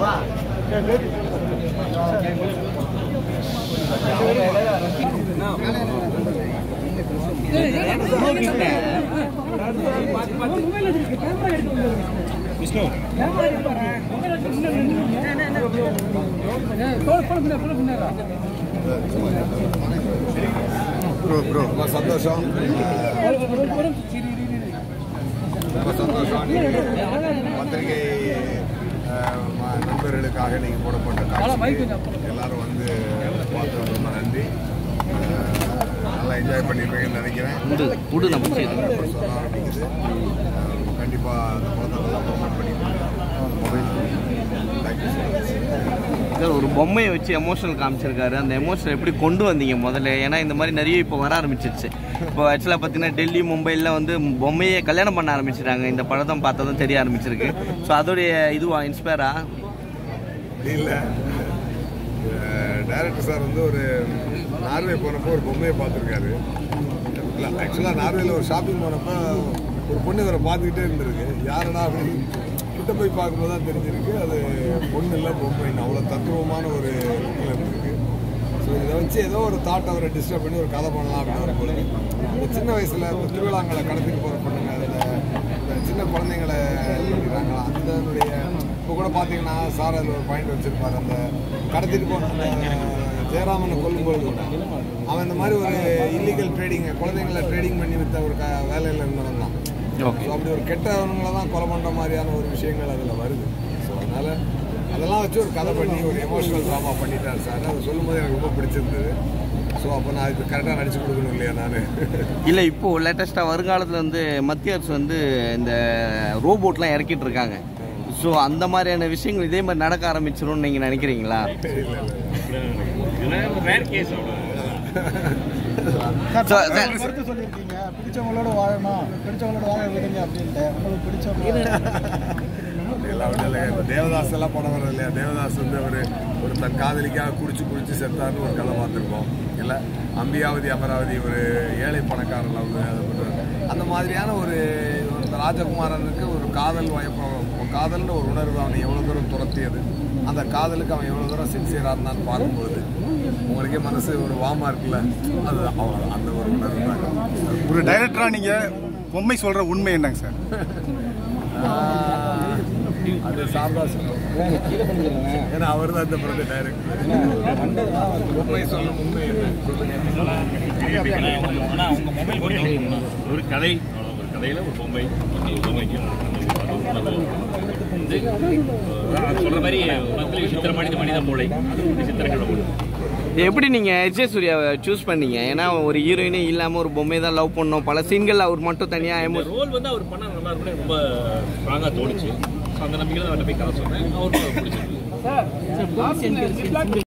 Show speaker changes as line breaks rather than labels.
Bro bro
ரொம்ப சந்தோஷம் ரொம்ப சந்தோஷம் பத்திரிகை அஹ், ம- நண்பர்களுக்காக நீங்கள் போடப்பட்ட காட்சி எல்லாரும் வந்து பார்த்து ரொம்ப நன்றி அஹ், நல்லா என்ஜாய் பண்ணியிருப்பீங்கன்னு நினைக்கிறேன்
உண்டு உடு நம்ம சரி
இப்போ சொல்ல ஆரம்பிக்குது கண்டிப்பாக அந்த படத்தை நல்லா ப்ரொமோட் பண்ணிட்டு தேங்க்யூ ஸோ மச்
சார் ஒரு பொம்மையை வச்சு எமோஷனல் காமிச்சிருக்காரு அந்த எமோஷனல் எப்படி கொண்டு வந்தீங்க முதல்ல ஏன்னா இந்த மாதிரி நிறைய இப்போ வர ஆரம்பிச்சிருச்சு இப்போ ஆக்சுவலாக பார்த்தீங்கன்னா டெல்லி மும்பையில் வந்து பொம்மையை கல்யாணம் பண்ண ஆரம்பிச்சிட்டாங்க இந்த படத்தை பார்த்ததும் தெரிய ஆரம்பிச்சிருக்கு ஸோ அதோடைய இதுவா இன்ஸ்பயரா
இல்லை டைரக்டர் சார் வந்து ஒரு நார்வே போனப்போ ஒரு பொம்மையை பார்த்துருக்காரு இல்லை ஆக்சுவலாக நார்வேல ஒரு ஷாப்பிங் போனப்போ ஒரு பொண்ணு இவரை பார்த்துக்கிட்டே இருந்திருக்கு யாரடா அப்படின்னு கிட்ட போய் பார்க்கும்போது தான் தெரிஞ்சிருக்கு அது பொண்ணு இல்லை பொம்மைன்னு அவ்வளோ தத்ரூபமான ஒரு லுக்கில் இருந்திருக்கு ஸோ இதை வச்சு ஏதோ ஒரு தாட் அவரை டிஸ்டர்ப் பண்ணி ஒரு கதை பண்ணலாம் அப்படின்னு ஒரு பொழுது இந்த சின்ன வயசில் இந்த திருவிழாங்களை கடத்திட்டு போகிற பொண்ணுங்க அதில் இந்த சின்ன குழந்தைங்களை பண்ணிடுறாங்களா அதனுடைய இப்போ கூட பார்த்தீங்கன்னா சார் அதில் ஒரு பாயிண்ட் வச்சிருப்பாரு அந்த கடத்திட்டு போன அந்த ஜெயராமனை கொல்லும்பொழுது கூட அவன் இந்த மாதிரி ஒரு இல்லீகல் ட்ரேடிங் குழந்தைங்களை ட்ரேடிங் பண்ணி வித்த ஒரு க வேலையில் இருந்தவன் தான்
ஓகே
ஸோ அப்படி ஒரு கெட்டவங்களை தான் கொலை பண்ணுற மாதிரியான ஒரு விஷயங்கள் அதில் வருது ஸோ அதனால் அதெல்லாம் வச்சு ஒரு கதை பண்ணி ஒரு எமோஷனல் ட்ராமா பண்ணிட்டார் சார் அதை சொல்லும்போது எனக்கு ரொம்ப பிடிச்சிருந்தது ஸோ அப்போ நான் இதுக்கு கரெக்டாக நடிச்சு கொடுக்கணும் இல்லையா நான்
இல்லை இப்போ லேட்டஸ்ட்டாக வருங்காலத்தில் வந்து மத்திய அரசு வந்து இந்த ரோபோட்லாம் இறக்கிட்டு இருக்காங்க ஸோ அந்த மாதிரியான விஷயங்கள் இதே மாதிரி நடக்க ஆரம்பிச்சிரும்னு நீங்கள் நினைக்கிறீங்களா So, that-
கருத்து சொல்லியிருக்கீங்க பிடிச்சவங்களோட வாழணும் பிடிச்சவங்களோட வாழ விடுங்க அப்படின்ட்டு உங்களுக்கு பிடிச்சவங்க
எல்லாம் விட இல்லை இப்போ தேவதாஸ் எல்லாம் படம் வர்றது இல்லையா தேவதாஸ் வந்து அவர் ஒரு தன் காதலிக்காக குடிச்சு குடிச்சு செத்தார்னு ஒரு கதை பார்த்துருக்கோம் இல்லை அம்பியாவதி அமராவதி ஒரு ஏழை பணக்காரன் லவ் அதை பற்றி அந்த மாதிரியான ஒரு ஒரு ராஜகுமாரனுக்கு ஒரு காதல் வயப்பம் காதல்னு ஒரு உணர்வு அவனை எவ்வளோ தூரம் துரத்தியது அந்த காதலுக்கு அவன் எவ்வளோ தூரம் சின்சியராக இருந்தான்னு பார்க்கும்போது உங்களுக்கே மனசு ஒரு வாமா இருக்குல்ல அது அவ்வளோ அந்த ஒரு உணர்வு தாங்க
ஒரு டைரக்டரா நீங்க பொம்மை சொல்ற உண்மை என்னங்க சார்
ஆஹ், அது சாரதா சொல்லுவோம் ஏன்னா அவர் தான் இந்த படத்தை டைரக்டர் உண்மை சொல்லும் உண்மை என்ன
ஆனா அவங்க மொபைல் பொறுத்தவரைக்கும் ஒரு கதை ஒரு கதையில ஒரு பொம்மை ஒரு பொம்மைக்கு அது ஒரு உணர்வு. வந்து அஹ், அது சொல்ற மாதிரி மக்களுக்கு சித்திர மனித மனித மூளை அது ஒரு சித்திரங்கள மூளை
எப்படி நீங்கள் எஜே சூர்யாவை சூஸ் பண்ணீங்க ஏன்னா ஒரு ஹீரோயினே இல்லாமல் ஒரு பொம்மையை தான் லவ் பண்ணோம் பல சீன்கள் அவர் மட்டும் தனியாக
இந்த
எமோ
ரோல் வந்து அவர் பண்ண நல்லா இருக்குன்னு ரொம்ப ஸ்ட்ராங்கா தோணுச்சு So, அந்த நம்பிக்கையில தான் அவர்கிட்ட போய் கதை சொன்னேன் அவருக்கும் அது பிடிச்சிருக்கு